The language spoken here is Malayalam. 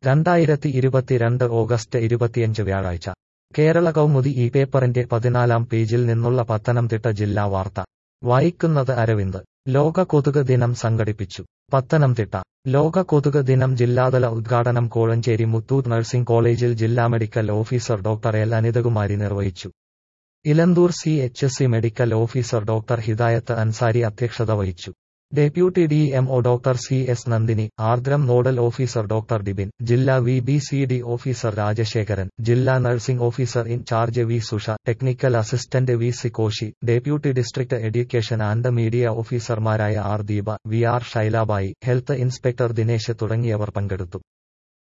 രണ്ടായിരത്തി ഇരുപത്തിരണ്ട് ഓഗസ്റ്റ് ഇരുപത്തിയഞ്ച് വ്യാഴാഴ്ച കേരള കൗമുദി ഈ പേപ്പറിന്റെ പതിനാലാം പേജിൽ നിന്നുള്ള പത്തനംതിട്ട ജില്ലാ വാർത്ത വായിക്കുന്നത് അരവിന്ദ് ലോക കൊതുക് ദിനം സംഘടിപ്പിച്ചു പത്തനംതിട്ട ലോക കൊതുക് ദിനം ജില്ലാതല ഉദ്ഘാടനം കോഴഞ്ചേരി മുത്തൂറ്റ് നഴ്സിംഗ് കോളേജിൽ ജില്ലാ medical officer doctor L Anithakumari നിർവഹിച്ചു Elanthoor C H C medical officer doctor Hidayath Ansari അധ്യക്ഷത വഹിച്ചു deputy D M O doctor C S Nandini Aardram nodal officer doctor Dibin ജില്ലാ V B C D officer Rajasekharan ജില്ലാ nursing officer in charge V Susha technical assistant V C Koshy deputy district education and media ഓഫീസർമാരായ R Deepa V R Shailabai health inspector Dinesh തുടങ്ങിയവർ പങ്കെടുത്തു